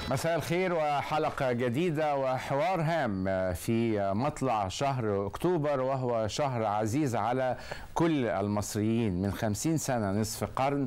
مساء الخير وحلقة جديدة وحوار هام في مطلع شهر أكتوبر وهو شهر عزيز على كل المصريين من خمسين سنة نصف قرن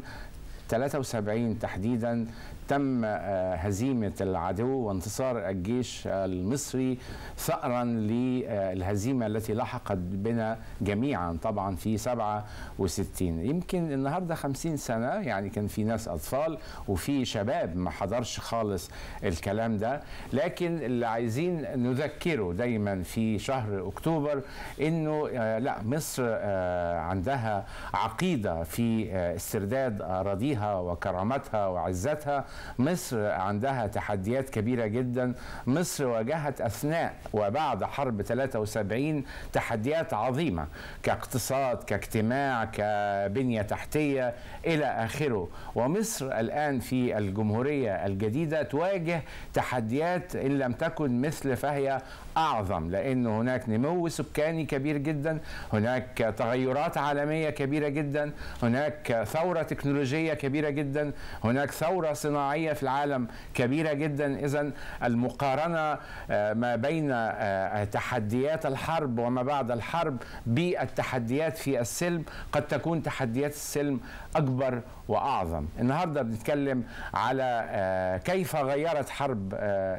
73 تحديدا تم هزيمة العدو وانتصار الجيش المصري ثأرا للهزيمة التي لحقت بنا جميعا طبعا في 67 يمكن النهاردة 50 سنة يعني كان في ناس أطفال وفي شباب ما حضرش خالص الكلام ده لكن اللي عايزين نذكره دايما في شهر أكتوبر إنه لا مصر عندها عقيدة في استرداد أراضيها وكرامتها وعزتها مصر عندها تحديات كبيرة جدا مصر واجهت أثناء وبعد حرب 73 تحديات عظيمة كاقتصاد كاجتماع كبنية تحتية إلى آخره ومصر الآن في الجمهورية الجديدة تواجه تحديات إن لم تكن مثل فهي أعظم لأن هناك نمو سكاني كبير جدا هناك تغيرات عالمية كبيرة جدا هناك ثورة تكنولوجية كبيرة جدا هناك ثورة صناعية في العالم كبيرة جدا إذا المقارنة ما بين تحديات الحرب وما بعد الحرب بالتحديات في السلم قد تكون تحديات السلم أكبر وأعظم النهاردة بنتكلم على كيف غيرت حرب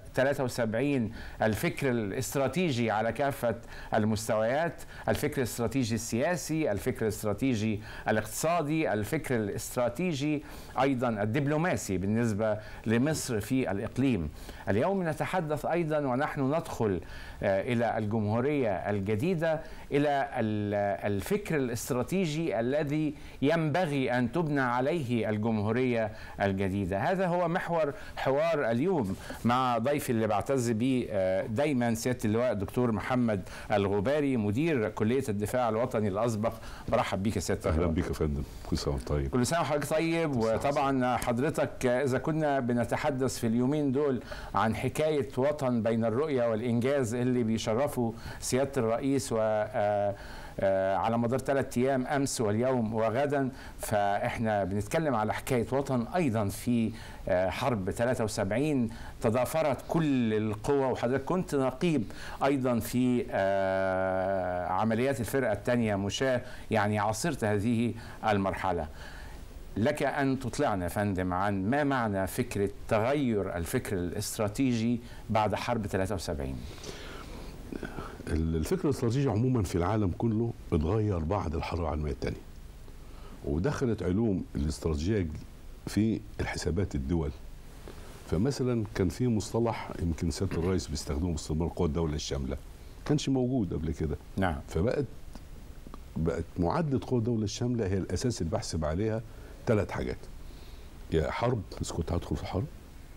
73 الفكر الاستراتيجي على كافة المستويات الفكر الاستراتيجي السياسي الفكر الاستراتيجي الاقتصادي الفكر الاستراتيجي أيضا الدبلوماسي بالنسبة لمصر في الإقليم اليوم نتحدث أيضا ونحن ندخل إلى الجمهورية الجديدة إلى الفكر الاستراتيجي الذي ينبغي أن تبنى عليه الجمهورية الجديدة هذا هو محور حوار اليوم مع ضيفي اللي بعتز به دايما سيادة اللواء الدكتور محمد الغباري مدير كلية الدفاع الوطني الأسبق برحب بيك يا سيادة أهلا بيك يا فندم كل سنة طيب كل سنة وحضرتك طيب وطبعا حضرتك إذا كنا بنتحدث في اليومين دول عن حكاية وطن بين الرؤية والإنجاز اللي بيشرفوا سيادة الرئيس و على مدار ثلاث ايام امس واليوم وغدا فاحنا بنتكلم على حكايه وطن ايضا في حرب 73 تضافرت كل القوى وحضرتك كنت نقيب ايضا في عمليات الفرقه الثانيه مشاه يعني عاصرت هذه المرحله لك ان تطلعنا يا فندم عن ما معنى فكره تغير الفكر الاستراتيجي بعد حرب 73 الفكر الاستراتيجي عموما في العالم كله اتغير بعد الحرب العالميه الثانيه ودخلت علوم الاستراتيجيه في الحسابات الدول فمثلا كان في مصطلح يمكن سياده الرئيس بيستخدمه باستمرار قوى الدوله الشامله كانش موجود قبل كده نعم فبقت بقت معادله قوى الدوله الشامله هي الاساس اللي بحسب عليها ثلاث حاجات يا حرب اذا كنت هدخل في حرب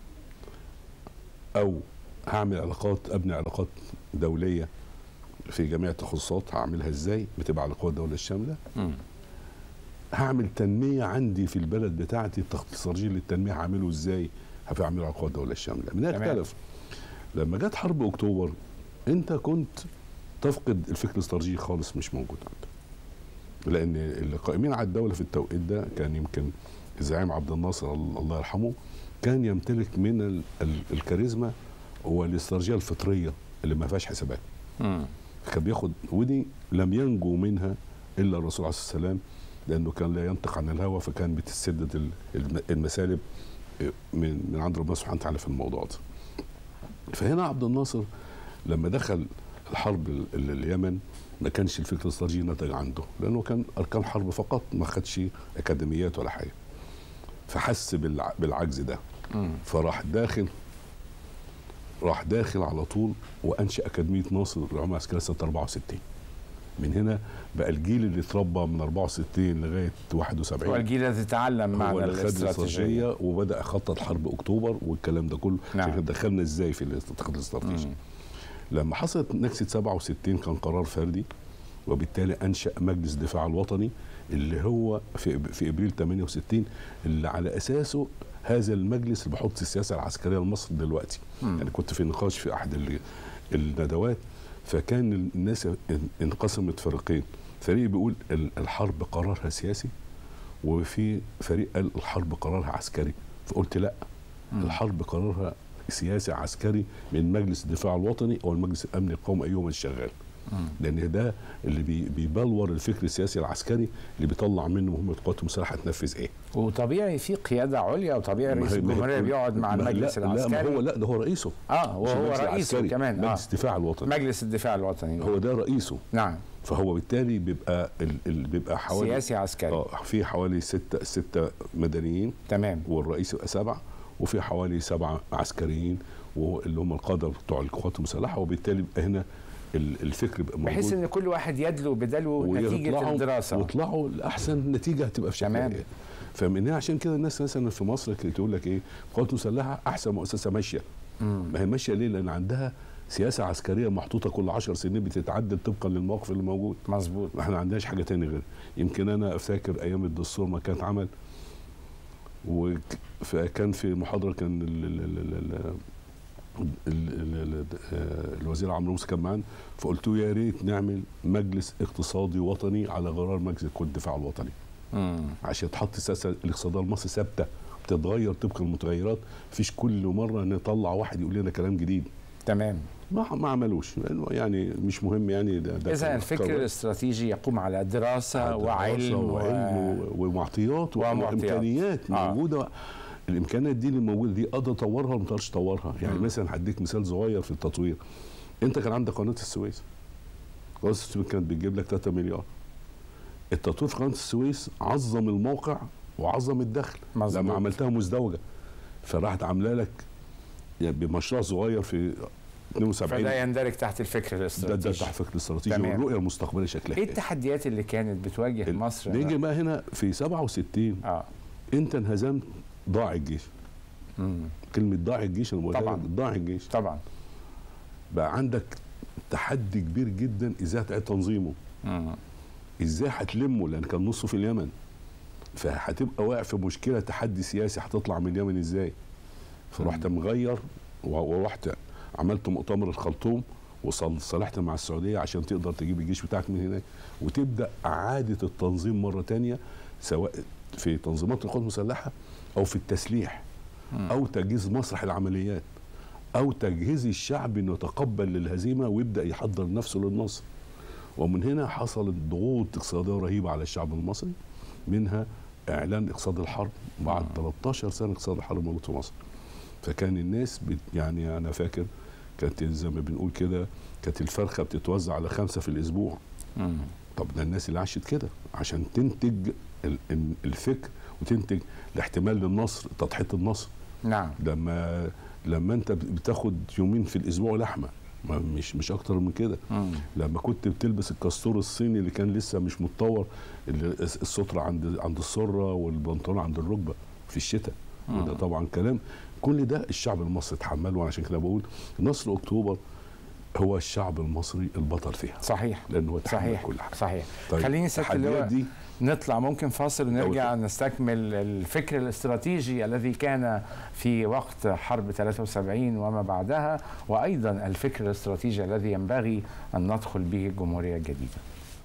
او هعمل علاقات ابني علاقات دوليه في جميع التخصصات هعملها ازاي بتبقى على قوى الدوله الشامله م. هعمل تنميه عندي في البلد بتاعتي التخطيط الاستراتيجي للتنميه هعمله ازاي هعمله على قوى الدوله الشامله من اختلف لما جت حرب اكتوبر انت كنت تفقد الفكر الاستراتيجي خالص مش موجود عندك لان اللي قائمين على الدوله في التوقيت ده كان يمكن الزعيم عبد الناصر الله يرحمه كان يمتلك من الكاريزما والاستراتيجيه الفطريه اللي ما فيهاش حسابات كان بياخد ودي لم ينجو منها الا الرسول عليه الصلاه والسلام لانه كان لا ينطق عن الهوى فكان بتسدد المسالب من من عند ربنا سبحانه وتعالى في الموضوع ده. فهنا عبد الناصر لما دخل الحرب اليمن ما كانش الفكر الاستراتيجي نتج عنده لانه كان اركان حرب فقط ما خدش اكاديميات ولا حاجه. فحس بالعجز ده فراح داخل راح داخل على طول وانشا اكاديميه ناصر للعلوم العسكريه سنه 64 من هنا بقى الجيل اللي اتربى من 64 لغايه 71 هو الجيل الذي تعلم معنى الاستراتيجيه وبدا خطط حرب اكتوبر والكلام ده كله نعم. عشان دخلنا ازاي في التخطيط الاستراتيجي لما حصلت نكسه 67 كان قرار فردي وبالتالي انشا مجلس الدفاع الوطني اللي هو في في ابريل 68 اللي على اساسه هذا المجلس اللي بيحط السياسه العسكريه لمصر دلوقتي مم. يعني كنت في نقاش في احد الندوات فكان الناس انقسمت فريقين فريق بيقول الحرب قرارها سياسي وفي فريق قال الحرب قرارها عسكري فقلت لا مم. الحرب قرارها سياسي عسكري من مجلس الدفاع الوطني او المجلس الامني القومي ايهما الشغال لان ده اللي بي- بيبلور الفكر السياسي العسكري اللي بيطلع منه مهمه القوات المسلحه تنفذ ايه وطبيعي في قياده عليا وطبيعي رئيس ما هي- ما هي- الجمهوريه بيقعد مع ما- المجلس لا لا العسكري ما هو لا ده هو رئيسه اه مش وهو المجلس رئيسه العسكري، كمان آه. مجلس الدفاع الوطني مجلس الدفاع الوطني هو ده رئيسه نعم فهو بالتالي بيبقى ال... ال... بيبقى حوالي سياسي عسكري اه في حوالي ستة ستة مدنيين تمام والرئيس يبقى سبعة وفي حوالي سبعة عسكريين واللي هم القادة بتوع القوات المسلحة وبالتالي بيبقى هنا ال- الفكر بيبقى موجود بحيث ان كل واحد يدلو بدلو نتيجه ويطلعوا- الدراسه ويطلعوا لاحسن نتيجه هتبقى في شكل تمام. ايه فمن هنا عشان كده الناس مثلا في مصر كانت تقول لك ايه القوات المسلحه احسن مؤسسه ماشيه ما هي ماشيه ليه لان عندها سياسه عسكريه محطوطه كل 10 سنين بتتعدل طبقا للموقف اللي موجود مظبوط ما احنا ما عندناش حاجه تاني غير يمكن انا افتكر ايام الدستور ما كانت عمل وكان في محاضره كان ال ال ال ال ال ال ال آه، الوزير عمرو موسى كان معانا فقلت له يا ريت نعمل مجلس اقتصادي وطني على غرار مجلس القوات الدفاع الوطني مم. عشان تحط السياسه الاقتصاديه المصري ثابته بتتغير طبق المتغيرات مفيش كل مره نطلع واحد يقول لنا كلام جديد تمام ما ما عملوش لأنه يعني مش مهم يعني ده, ده اذا كان الفكر قرار. الاستراتيجي يقوم على دراسه دراسة وعلم و... وعلم و- ومعطيات ومعطيات. وامكانيات آه. موجوده الامكانيات دي اللي موجوده دي اقدر اطورها ولا ما اقدرش اطورها يعني مم. مثلا هديك مثال صغير في التطوير انت كان عندك قناه السويس قناه السويس كانت بتجيب لك 3 مليار التطوير في قناه السويس عظم الموقع وعظم الدخل مظبوط. لما عملتها مزدوجه فراحت عامله لك يعني بمشروع صغير في 72 فده يندرج تحت الفكر ده ده الاستراتيجي تحت فكر الاستراتيجي تمام. والرؤيه المستقبليه شكلها ايه إيه. التحديات اللي كانت بتواجه مصر نيجي بقى هنا في 67 اه انت انهزمت ضاع الجيش مم. كلمه ضاع الجيش انا بقولها طبعاً. لك، ضاع الجيش طبعا بقى عندك تحدي كبير جدا ازاي هتعيد تنظيمه مم. ازاي هتلمه لان كان نصه في اليمن فهتبقى واقع في مشكله تحدي سياسي هتطلع من اليمن ازاي فرحت مغير و- ورحت عملت مؤتمر الخرطوم وصالحت مع السعوديه عشان تقدر تجيب الجيش بتاعك من هناك وتبدا اعاده التنظيم مره تانية سواء في تنظيمات القوات المسلحه او في التسليح او تجهيز مسرح العمليات او تجهيز الشعب انه يتقبل الهزيمه ويبدا يحضر نفسه للنصر ومن هنا حصلت ضغوط اقتصاديه رهيبه على الشعب المصري منها اعلان اقتصاد الحرب بعد 13 سنه اقتصاد الحرب موجود في مصر فكان الناس بت يعني انا فاكر كانت زي ما بنقول كده كانت الفرخه بتتوزع على خمسه في الاسبوع مم. طب ده الناس اللي عاشت كده عشان تنتج ال- ال- الفكر وتنتج الاحتمال للنصر تضحيه النصر نعم لما لما انت بتاخد يومين في الاسبوع لحمه ما مش مش اكتر من كده مم. لما كنت بتلبس الكاستور الصيني اللي كان لسه مش متطور اللي الس- الستره عند عند السره والبنطلون عند الركبه في الشتاء وده طبعا كلام كل ده الشعب المصري اتحمله وعشان كده بقول نصر اكتوبر هو الشعب المصري البطل فيها صحيح لانه هو تحمل صحيح كل حاجه صحيح طيب خليني ست التحديات اللواء دي نطلع ممكن فاصل ونرجع أول- نستكمل الفكر الاستراتيجي الذي كان في وقت حرب 73 وما بعدها وايضا الفكر الاستراتيجي الذي ينبغي ان ندخل به الجمهوريه الجديده.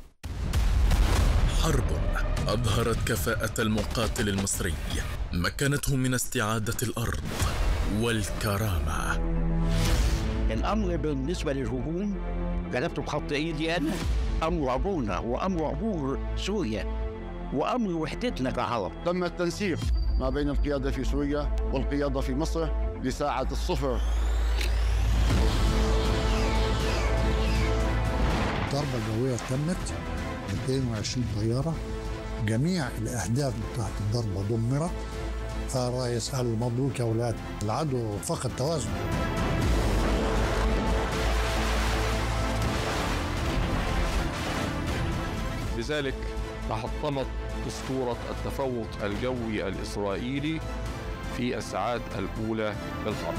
حرب أظهرت كفاءة المقاتل المصري مكنته من استعادة الأرض والكرامة الامر بالنسبه للهجوم كتبته بخط ايدي انا امر ابونا وامر عبور سوريا وامر وحدتنا كعرب تم التنسيق ما بين القيادة في سوريا والقيادة في مصر لساعة الصفر الضربة الجوية تمت 220 طيارة جميع الأهداف بتاعت الضربة دمرت فالرئيس قال مبروك يا أولاد العدو فقد توازن لذلك تحطمت اسطورة التفوق الجوي الإسرائيلي في الساعات الأولى للحرب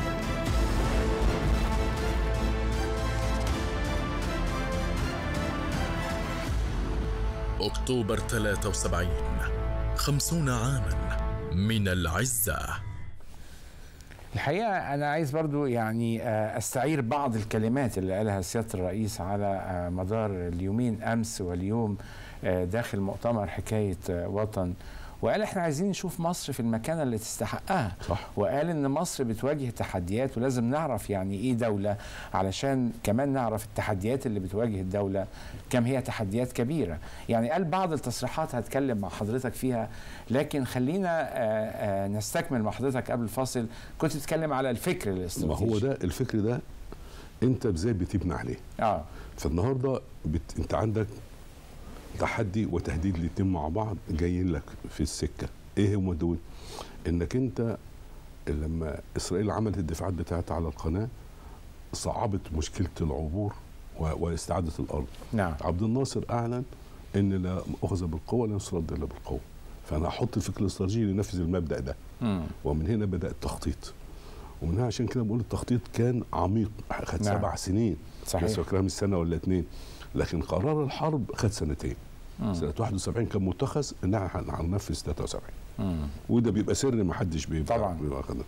أكتوبر 73 خمسون عاما من العزة الحقيقه انا عايز برضو يعني آه، استعير بعض الكلمات اللي قالها سياده الرئيس على آه، مدار اليومين امس واليوم آه، داخل مؤتمر حكايه آه، وطن وقال احنا عايزين نشوف مصر في المكانه اللي تستحقها صح. وقال ان مصر بتواجه تحديات ولازم نعرف يعني ايه دوله علشان كمان نعرف التحديات اللي بتواجه الدوله كم هي تحديات كبيره يعني قال بعض التصريحات هتكلم مع حضرتك فيها لكن خلينا آه، آه، نستكمل مع حضرتك قبل الفاصل كنت بتتكلم على الفكر ما الاستراتيجي هو ده الفكر ده انت ازاي بتبني عليه اه فالنهارده بت... انت عندك تحدي وتهديد الاتنين مع بعض جايين لك في السكه ايه هم دول انك انت لما اسرائيل عملت الدفاعات بتاعتها على القناه صعبت مشكله العبور و... واستعاده الارض نعم عبد الناصر اعلن ان لا اخذ بالقوه لا يصرد الا بالقوه فانا احط الفكر الاستراتيجي لنفذ المبدا ده مم. ومن هنا بدا التخطيط ومن هنا عشان كده بقول التخطيط كان عميق خد نعم. سبع سنين صحيح. بس فاكرها من سنه ولا اتنين لكن قرار الحرب خد سنتين مم. سنه 71 كان متخذ ان احنا هننفذ 73 مم. وده بيبقى سر ما حدش بيبقى طبعاً. بيبقى خد-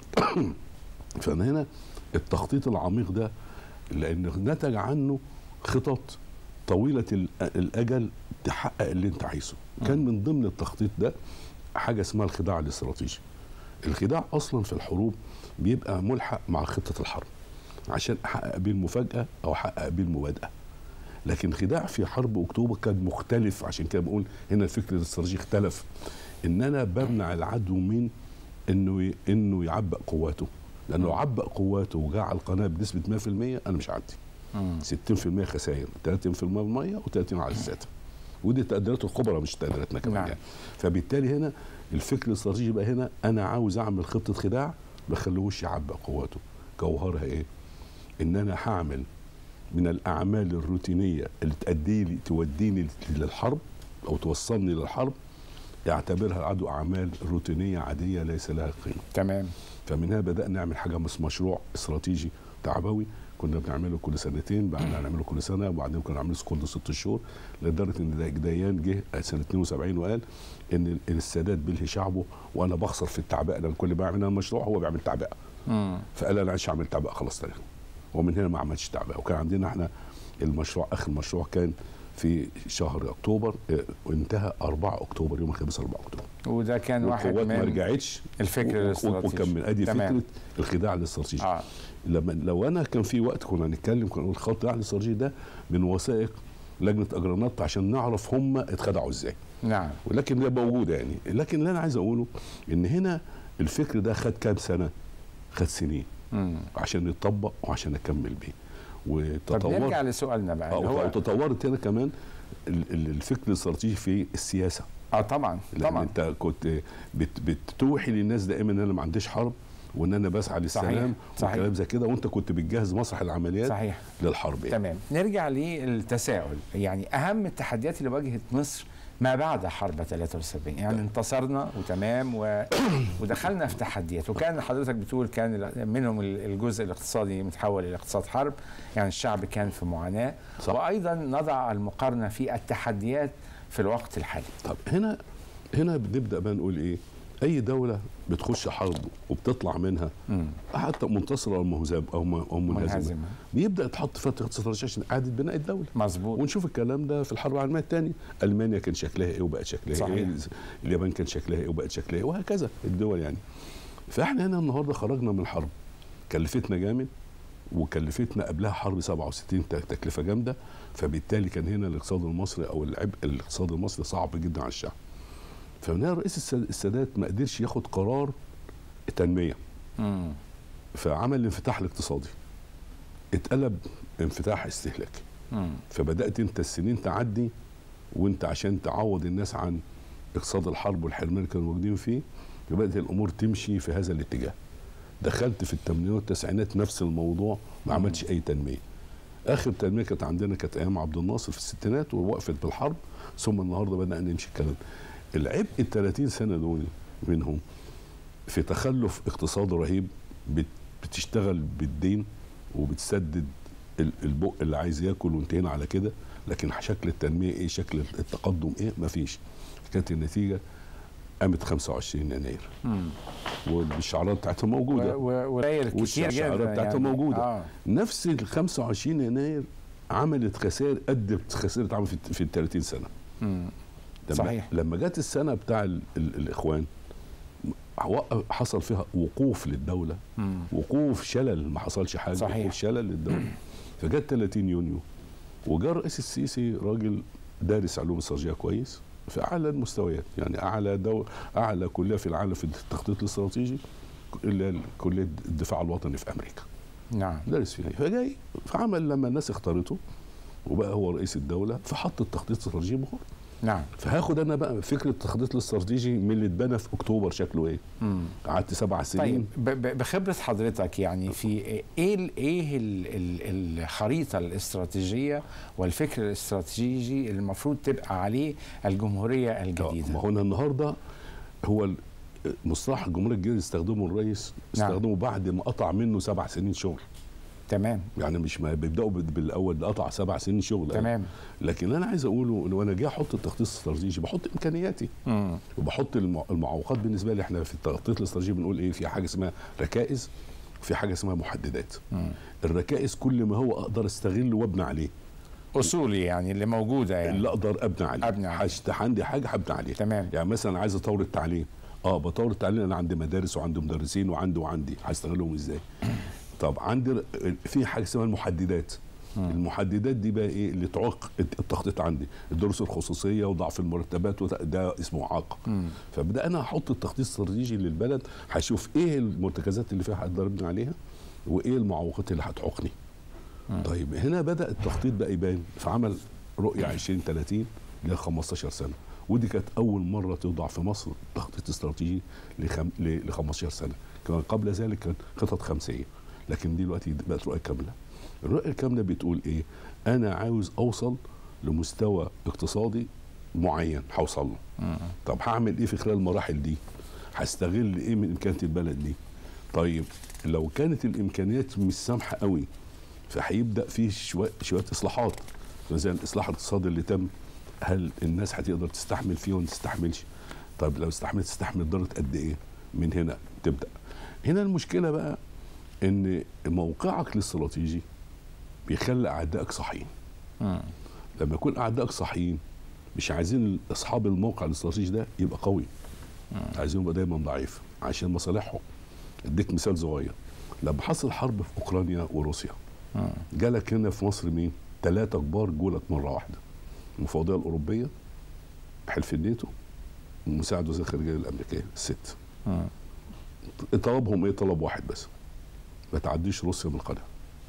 فانا هنا التخطيط العميق ده لان نتج عنه خطط طويله ال- الاجل تحقق اللي انت عايزه كان من ضمن التخطيط ده حاجه اسمها الخداع الاستراتيجي الخداع اصلا في الحروب بيبقى ملحق مع خطه الحرب عشان احقق بيه المفاجاه او احقق بيه المبادئه لكن خداع في حرب اكتوبر كان مختلف عشان كده بقول هنا الفكر الاستراتيجي اختلف ان انا بمنع العدو من انه ي... انه يعبأ قواته لانه لو عبأ قواته وجاء على القناه بنسبه 100% انا مش هعدي مم. 60% خسائر 30% ميه و30 على الذات ودي تقديرات الخبراء مش تقديراتنا كمان نعم. يعني فبالتالي هنا الفكر الاستراتيجي بقى هنا انا عاوز اعمل خطه خداع ما اخليهوش يعبأ قواته جوهرها ايه؟ ان انا هعمل من الاعمال الروتينيه اللي تؤدي لي توديني للحرب او توصلني للحرب يعتبرها العدو اعمال روتينيه عاديه ليس لها قيمه تمام فمن هنا بدانا نعمل حاجه مس مشروع استراتيجي تعبوي كنا بنعمله كل سنتين بعدين نعمله كل سنه وبعدين كنا نعمله كل ست شهور لدرجه ان دا- ديان جه سنه 72 وقال ان ال- السادات بيلهي شعبه وانا بخسر في التعبئه لان كل ما بعمل انا مشروع هو بيعمل تعبئه مم. فقال انا مش هعمل تعبئه خلاص تاني ومن هنا ما عملش تعبئه وكان عندنا احنا المشروع اخر مشروع كان في شهر اكتوبر اه، وانتهى 4 اكتوبر يوم الخميس 4 اكتوبر وده كان واحد والقوات ما من رجعتش الفكر و- و- الاستراتيجي. وكان من ادي تمام. فكره الخداع الاستراتيجي اه لما لو انا كان في وقت كنا هنتكلم كنا نقول الخداع الاستراتيجي ده من وثائق لجنه اجرانات عشان نعرف هم اتخدعوا ازاي نعم ولكن ده موجوده يعني لكن اللي انا عايز اقوله ان هنا الفكر ده خد كام سنه خد سنين مم. عشان يتطبق وعشان اكمل بيه طب نرجع وتطور لسؤالنا بقى آه، اللي هو وتطورت هنا كمان ال- ال- الفكر الاستراتيجي في السياسه اه طبعا لان طبعا انت كنت بت بتوحي للناس دائما ان انا ما عنديش حرب وان انا بسعى للسلام صحيح. وكلام زي كده وانت كنت بتجهز مسرح العمليات صحيح للحرب يعني. تمام نرجع للتساؤل يعني اهم التحديات اللي واجهت مصر ما بعد حرب 73 يعني انتصرنا وتمام و... ودخلنا في تحديات وكان حضرتك بتقول كان ال- منهم ال- الجزء الاقتصادي متحول الى اقتصاد حرب يعني الشعب كان في معاناه صح. وايضا نضع المقارنه في التحديات في الوقت الحالي طب هنا هنا بنبدا بقى نقول ايه اي دوله بتخش حرب وبتطلع منها مم. حتى منتصره او مهزم او م- او منهزمه منهزمة. بيبدا يتحط فيها خطه استراتيجيه عشان اعاده بناء الدوله مظبوط ونشوف الكلام ده في الحرب العالميه الثانيه المانيا كان شكلها ايه وبقت شكلها صحيح. ايه اليابان كان شكلها ايه وبقت شكلها ايه وهكذا الدول يعني فاحنا هنا النهارده خرجنا من الحرب كلفتنا جامد وكلفتنا قبلها حرب 67 ت- تكلفه جامده فبالتالي كان هنا الاقتصاد المصري او العبء الاقتصاد المصري صعب جدا على الشعب فمن هنا رئيس الس- السادات ما قدرش ياخد قرار التنميه مم. فعمل الانفتاح الاقتصادي اتقلب انفتاح استهلاكي مم. فبدات انت السنين تعدي وانت عشان تعوض الناس عن اقتصاد الحرب والحرمان اللي كانوا موجودين فيه بدات الامور تمشي في هذا الاتجاه دخلت في الثمانينات والتسعينات نفس الموضوع ما عملش اي تنميه اخر تنميه كانت عندنا كانت ايام عبد الناصر في الستينات ووقفت بالحرب ثم النهارده بدانا نمشي الكلام العبء ال 30 سنه دول منهم في تخلف اقتصادي رهيب بت- بتشتغل بالدين وبتسدد ال- البق اللي عايز ياكل وانتهينا على كده لكن شكل التنميه ايه شكل التقدم ايه مفيش كانت النتيجه قامت 25 يناير مم. والشعارات بتاعتها موجوده و- و- وريل كتير والشعارات جدا بتاعتها يعني. موجوده آه. نفس ال 25 يناير عملت خسائر قد خسائر اتعملت في- في ال 30 سنه مم. لما صحيح. لما جت السنه بتاع ال ال الاخوان وقف- حصل فيها وقوف للدوله وقوف شلل ما حصلش حاجه صحيح. وقوف شلل للدوله فجت 30 يونيو وجاء الرئيس السيسي راجل دارس علوم استراتيجيه كويس في اعلى المستويات يعني اعلى دو اعلى كليه في العالم في التخطيط الاستراتيجي اللي هي كليه الدفاع الوطني في امريكا نعم دارس فيها فجاي فعمل لما الناس اختارته وبقى هو رئيس الدوله فحط التخطيط الاستراتيجي بخور نعم فهاخد انا بقى فكره التخطيط الاستراتيجي من اللي اتبنى في اكتوبر شكله ايه قعدت سبع سنين طيب ب- ب- بخبره حضرتك يعني في ايه ال- ايه ال- ال- الخريطه الاستراتيجيه والفكر الاستراتيجي اللي المفروض تبقى عليه الجمهوريه آه، ما الجديده هو أنا النهارده هو ال- مصطلح الجمهوريه الجديده استخدمه الرئيس نعم. استخدمه بعد ما قطع منه سبع سنين شغل تمام يعني مش ما بيبداوا بال- بالاول ده قطع سبع سنين شغل تمام لكن اللي انا عايز اقوله ان وانا جاي احط التخطيط الاستراتيجي بحط امكانياتي مم. وبحط المع- المعوقات بالنسبه لي احنا في التخطيط الاستراتيجي بنقول ايه في حاجه اسمها ركائز وفي حاجه اسمها محددات الركائز كل ما هو اقدر استغله وابني عليه اصولي يعني اللي موجوده يعني اللي اقدر ابني عليه أبني عليه. هشت- عندي حاجه هبني عليها تمام. يعني مثلا عايز اطور التعليم اه بطور التعليم انا عندي مدارس وعندي مدرسين وعندي وعندي هستغلهم ازاي طب عندي ر- في حاجه اسمها المحددات المحددات دي بقى ايه اللي تعوق التخطيط عندي الدروس الخصوصيه وضعف المرتبات وده ده اسمه عاق فبدا انا احط التخطيط الاستراتيجي للبلد هشوف ايه المرتكزات اللي فيها هقدر ابني عليها وايه المعوقات اللي هتعوقني طيب هنا بدا التخطيط بقى يبان فعمل رؤيه 2030 ل 15 سنه ودي كانت اول مره توضع في مصر تخطيط استراتيجي لخم... ل 15 سنه كان قبل ذلك كان خطط خمسيه لكن دي دلوقتي بقت رؤيه كامله الرؤيه الكامله بتقول ايه انا عاوز اوصل لمستوى اقتصادي معين هوصل له طب هعمل ايه في خلال المراحل دي هستغل ايه من امكانيات البلد دي طيب لو كانت الامكانيات مش سامحه قوي فهيبدا فيه شويه شويه اصلاحات زي الاصلاح الاقتصادي اللي تم هل الناس هتقدر تستحمل فيه ولا ما تستحملش طيب لو استحملت تستحمل درجه قد ايه من هنا تبدا هنا المشكله بقى ان موقعك الاستراتيجي بيخلي اعدائك صاحيين لما يكون اعدائك صاحيين مش عايزين اصحاب الموقع الاستراتيجي ده يبقى قوي عايزينه يبقى دايما ضعيف عشان مصالحهم اديك مثال صغير لما حصل حرب في اوكرانيا وروسيا جالك هنا في مصر مين؟ ثلاثة كبار جولك مرة واحدة المفوضية الأوروبية حلف الناتو ومساعد وزير الخارجية الأمريكية الست طلبهم إيه؟ طلب واحد بس ما تعديش روسيا من القناة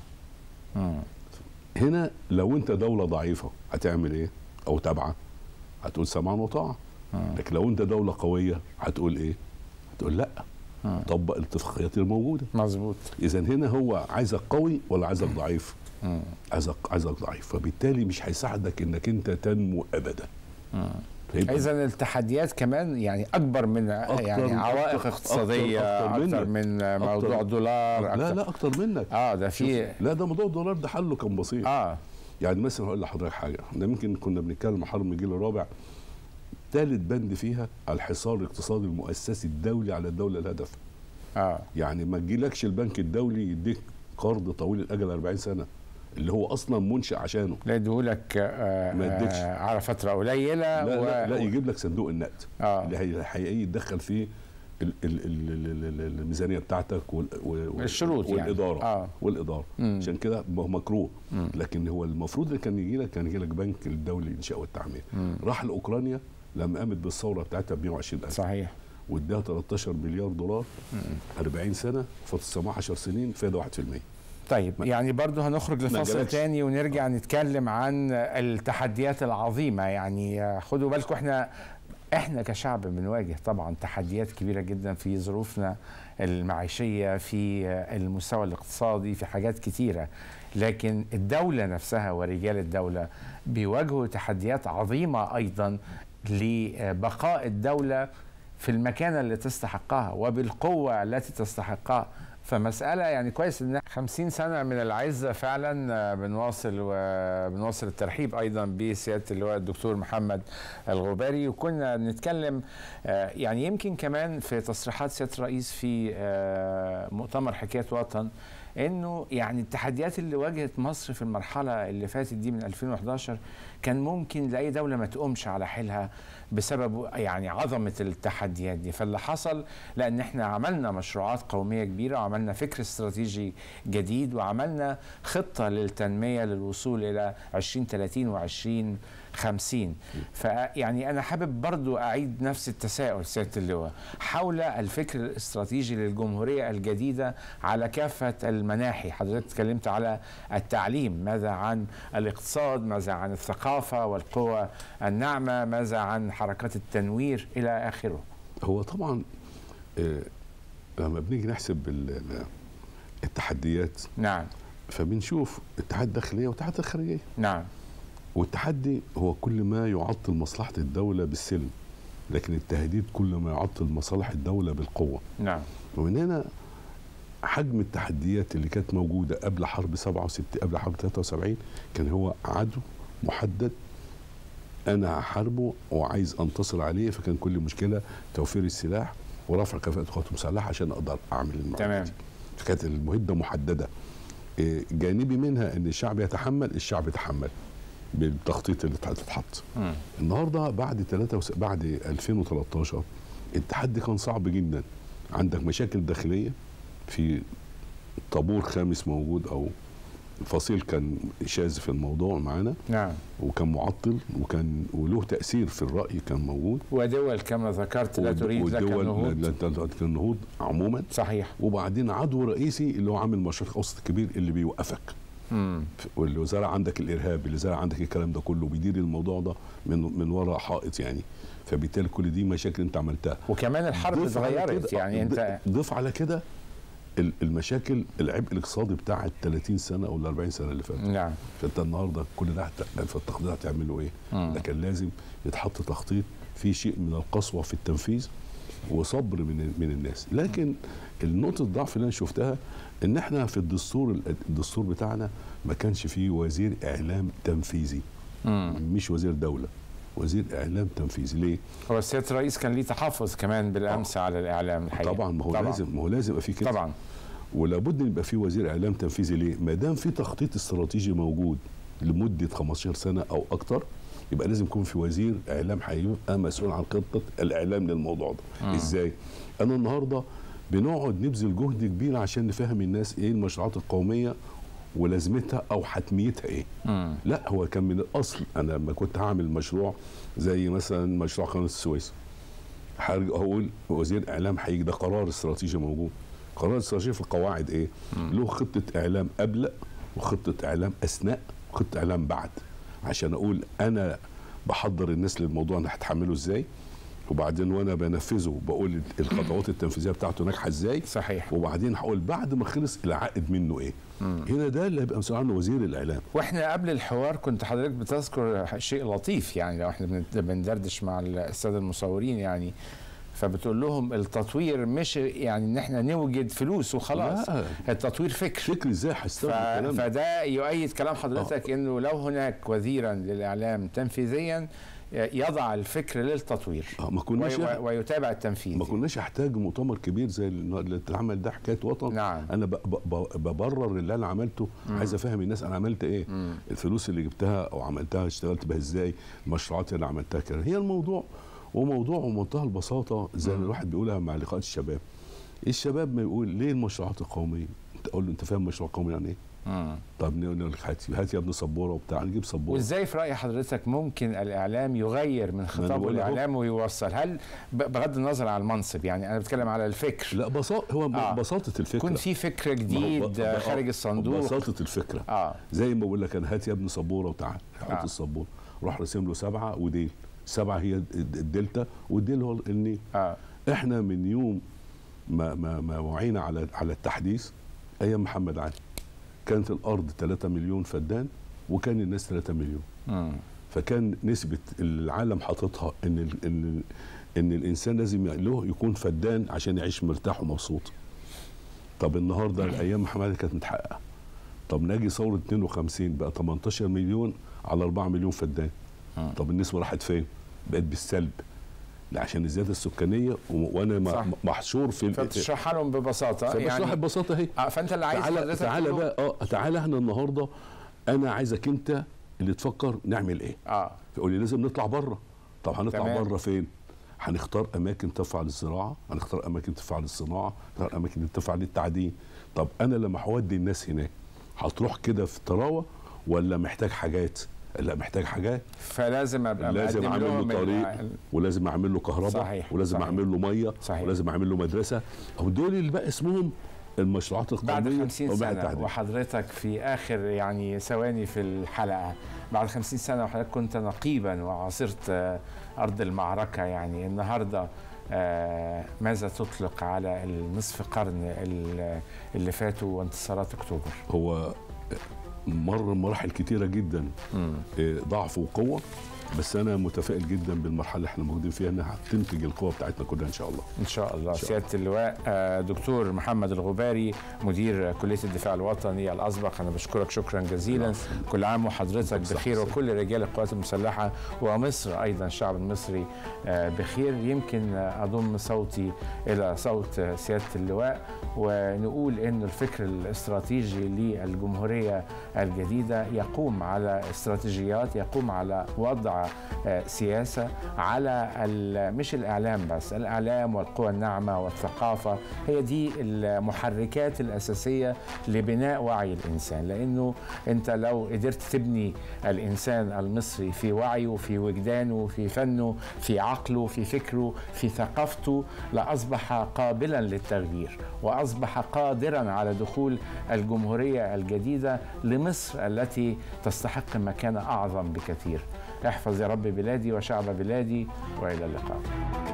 هنا لو أنت دولة ضعيفة هتعمل إيه؟ أو تابعة هتقول سمعا وطاعة لكن لو أنت دولة قوية هتقول إيه؟ هتقول لأ طبق الاتفاقيات الموجودة مظبوط اذا هنا هو عايزك قوي ولا عايزك ضعيف عايزك عايزك ضعيف فبالتالي مش هيساعدك انك انت تنمو ابدا فيبقى اذا التحديات كمان يعني اكبر من يعني عوائق أكتر- اقتصاديه أكتر اكتر, منك. من موضوع أكتر- دولار لا أكتر لا اكتر منك اه ده شوف، في لا ده موضوع الدولار ده حله كان بسيط اه يعني مثلا هقول لحضرتك حاجه احنا يمكن كنا بنتكلم عن حرب الجيل الرابع ثالث بند فيها الحصار الاقتصادي المؤسسي الدولي على الدوله الهدف اه يعني ما تجيلكش البنك الدولي يديك قرض طويل الاجل 40 سنه اللي هو اصلا منشا عشانه لا يديهولك آه ما يديكش. آه على فتره قليله لا و... لا, لا يجيب لك صندوق النقد آه. اللي هي حقيقي يتدخل فيه ال- ال- ال- ال- ال- الميزانيه بتاعتك وال وال- الشروط يعني. والاداره آه. والاداره عشان كده هو مكروه لكن هو المفروض اللي كان يجي لك كان يجي لك بنك الدولي للانشاء والتعمير راح لاوكرانيا لما قامت بالثوره بتاعتها ب 120000 صحيح واداها 13 مليار دولار 40 سنه فاضل السماح 10 سنين فايده 1% طيب يعني برضو هنخرج لفصل جالكش. تاني ونرجع نتكلم عن التحديات العظيمة يعني خدوا بالكم احنا احنا كشعب بنواجه طبعا تحديات كبيرة جدا في ظروفنا المعيشية في المستوى الاقتصادي في حاجات كتيرة لكن الدولة نفسها ورجال الدولة بيواجهوا تحديات عظيمة أيضا لبقاء الدولة في المكانة اللي تستحقها وبالقوة التي تستحقها فمسألة يعني كويس ان 50 سنة من العزة فعلا آه، بنواصل وبنواصل الترحيب ايضا بسيادة اللواء الدكتور محمد الغباري وكنا بنتكلم آه، يعني يمكن كمان في تصريحات سيادة الرئيس في آه، مؤتمر حكاية وطن انه يعني التحديات اللي واجهت مصر في المرحلة اللي فاتت دي من 2011 كان ممكن لاي دولة ما تقومش على حيلها بسبب يعني عظمة التحديات دي فاللي حصل لأن احنا عملنا مشروعات قومية كبيرة وعملنا فكر استراتيجي جديد وعملنا خطة للتنمية للوصول إلى 2030 و 2050 فيعني أنا حابب برضو أعيد نفس التساؤل سيادة اللواء حول الفكر الاستراتيجي للجمهورية الجديدة على كافة المناحي حضرتك اتكلمت على التعليم ماذا عن الاقتصاد ماذا عن الثقافة والقوى الناعمة ماذا عن حركات التنوير إلى آخره هو طبعا آه، لما بنيجي نحسب ال- ال- التحديات نعم فبنشوف اتحاد داخليه واتحاد خارجيه نعم والتحدي هو كل ما يعطل مصلحه الدوله بالسلم لكن التهديد كل ما يعطل مصالح الدوله بالقوه نعم ومن هنا حجم التحديات اللي كانت موجوده قبل حرب 67 قبل حرب 73 كان هو عدو محدد انا هحاربه وعايز انتصر عليه فكان كل مشكله توفير السلاح ورفع كفاءه القوات المسلحه عشان اقدر اعمل المعركه تمام. دي. فكانت المهمه محدده إيه، جانبي منها ان الشعب يتحمل الشعب يتحمل بالتخطيط اللي هتتحط مم. النهارده بعد 3 وس... بعد 2013 التحدي كان صعب جدا عندك مشاكل داخليه في طابور خامس موجود او فصيل كان شاذ في الموضوع معانا نعم وكان معطل وكان وله تاثير في الراي كان موجود ودول كما ذكرت لا والد- تريد لك والدول- النهوض لا- لا- لا- النهوض عموما صحيح وبعدين عدو رئيسي اللي هو عامل مشروع اوسط كبير اللي بيوقفك مم. واللي زرع عندك الارهاب اللي زرع عندك الكلام ده كله بيدير الموضوع ده من من وراء حائط يعني فبالتالي كل دي مشاكل انت عملتها وكمان الحرب ضيف على اتغيرت كده- يعني انت ض- ضيف على كده ال- المشاكل العبء الاقتصادي بتاع ال 30 سنه او ال 40 سنه اللي فاتوا نعم فانت النهارده كل ده هت- في التخطيط هتعمله ايه؟ مم. ده كان لازم يتحط تخطيط في شيء من القسوه في التنفيذ وصبر من من الناس لكن النقطه الضعف اللي انا شفتها ان احنا في الدستور الدستور بتاعنا ما كانش فيه وزير اعلام تنفيذي مم. مش وزير دوله وزير اعلام تنفيذي ليه؟ هو سياده الرئيس كان ليه تحفظ كمان بالامس على الاعلام الحقيقه طبعا ما هو طبعا. لازم ما هو لازم يبقى في كده طبعا ولابد ان يبقى في وزير اعلام تنفيذي ليه؟ ما دام في تخطيط استراتيجي موجود لمده 15 سنه او اكتر يبقى لازم يكون في وزير اعلام هيبقى مسؤول عن خطه الاعلام للموضوع ده. مم. ازاي؟ انا النهارده بنقعد نبذل جهد كبير عشان نفهم الناس ايه المشروعات القوميه ولازمتها او حتميتها ايه. مم. لا هو كان من الاصل انا لما كنت هعمل مشروع زي مثلا مشروع قناه السويس هرجع اقول وزير اعلام هيجي ده قرار استراتيجي موجود قرار استراتيجي في القواعد ايه له خطه اعلام قبل وخطه اعلام اثناء وخطه اعلام بعد عشان اقول انا بحضر الناس للموضوع انا هتحمله ازاي وبعدين وانا بنفذه بقول الخطوات التنفيذيه بتاعته ناجحه ازاي صحيح وبعدين هقول بعد ما خلص العائد منه ايه هنا ده اللي هيبقى مسؤول عنه وزير الاعلام واحنا قبل الحوار كنت حضرتك بتذكر شيء لطيف يعني لو احنا بنت- بندردش مع الساده المصورين يعني فبتقول لهم التطوير مش يعني ان احنا نوجد فلوس وخلاص لا. التطوير فكر فكر ازاي ف... هستخدم الكلام ده فده يؤيد كلام حضرتك انه لو هناك وزيرا للاعلام تنفيذيا يضع الفكر للتطوير آه، ما كناش وي... ويتابع التنفيذ ما كناش احتاج مؤتمر كبير زي اللي اتعمل ده حكايه وطن نعم. انا ب- ب- ب- ببرر اللي انا عملته عايز افهم الناس انا عملت ايه مم. الفلوس اللي جبتها او عملتها اشتغلت بها ازاي المشروعات اللي عملتها كده هي الموضوع وموضوع بمنتهى البساطه زي ما الواحد بيقولها مع لقاءات الشباب الشباب ما يقول ليه المشروعات القوميه انت اقول له انت فاهم مشروع قومي يعني ايه مم. طب نقول لك هات هات يا ابن سبوره وبتاع نجيب سبوره وازاي في راي حضرتك ممكن الاعلام يغير من خطابه بقول لك أهو. الاعلام ويوصل هل ب- بغض النظر عن المنصب يعني انا بتكلم على الفكر لا بساطه هو آه. بساطه الفكره يكون في فكر ما هو جديد ب- آه، ب- خارج الصندوق بساطه الفكره اه زي ما بقول لك انا هات يا ابن سبوره وتعال حط آه. السبوره روح راسم له سبعه وديل سبعه هي الد- الدلتا والديل هو النيل اه احنا من يوم ما ما ما وعينا على على التحديث ايام محمد علي كانت الارض 3 مليون فدان وكان الناس 3 مليون مم. فكان نسبه العالم حاططها ان ال- ان ان الانسان لازم له يكون فدان عشان يعيش مرتاح ومبسوط طب النهارده الايام محمد كانت متحققه طب ناجي ثوره 52 بقى 18 مليون على 4 مليون فدان طب النسبه راحت فين؟ بقت بالسلب لا عشان الزياده السكانيه و- وانا م- صح. محشور في ال- فبتشرحها لهم ببساطه فبشرح ببساطه اهي آه، فانت اللي عايز تعالى حضرتك تعالى تقوله- بقى اه تعالى احنا النهارده انا عايزك انت اللي تفكر نعمل ايه اه فيقول لي لازم نطلع بره طب هنطلع تمام. بره فين هنختار اماكن تنفع للزراعه هنختار اماكن تنفع للصناعه هنختار اماكن تنفع للتعدين طب انا لما هودي الناس هناك هتروح كده في طراوه ولا محتاج حاجات لا محتاج حاجات فلازم ابقى لازم مقدم اعمل له لهم طريق ال- ولازم اعمل له كهرباء صحيح، ولازم صحيح. اعمل له ميه صحيح. ولازم اعمل له مدرسه او دول اللي بقى اسمهم المشروعات بعد القوميه 50 وبعد سنة التعدين. وحضرتك في آخر يعني ثواني في الحلقة بعد 50 سنة وحضرتك كنت نقيبا وعاصرت آه، أرض المعركة يعني النهاردة آه، ماذا تطلق على النصف قرن ال- اللي فاتوا وانتصارات أكتوبر هو مر مراحل كتيره جدا إيه، ضعف وقوه بس انا متفائل جدا بالمرحله اللي احنا موجودين فيها انها هتنتج القوه بتاعتنا كلها ان شاء الله إن شاء الله شاء سيادة اللواء آه، دكتور محمد الغباري مدير كلية الدفاع الوطني الأسبق أنا بشكرك شكرا جزيلا كل عام وحضرتك صح، بخير صح. وكل رجال القوات المسلحة ومصر أيضا الشعب المصري آه، بخير يمكن آه، أضم صوتي إلى صوت آه، سيادة اللواء ونقول أن الفكر الاستراتيجي للجمهورية الجديدة يقوم على استراتيجيات يقوم على وضع آه، سياسة على ال- مش الإعلام بس الإعلام والقوى الناعمة والثقافة هي دي المحركات الأساسية لبناء وعي الإنسان لأنه أنت لو قدرت تبني الإنسان المصري في وعيه في وجدانه في فنه في عقله في فكره في ثقافته لأصبح قابلا للتغيير وأصبح قادرا على دخول الجمهورية الجديدة لمصر التي تستحق مكانة أعظم بكثير احفظ يا رب بلادي وشعب بلادي وإلى اللقاء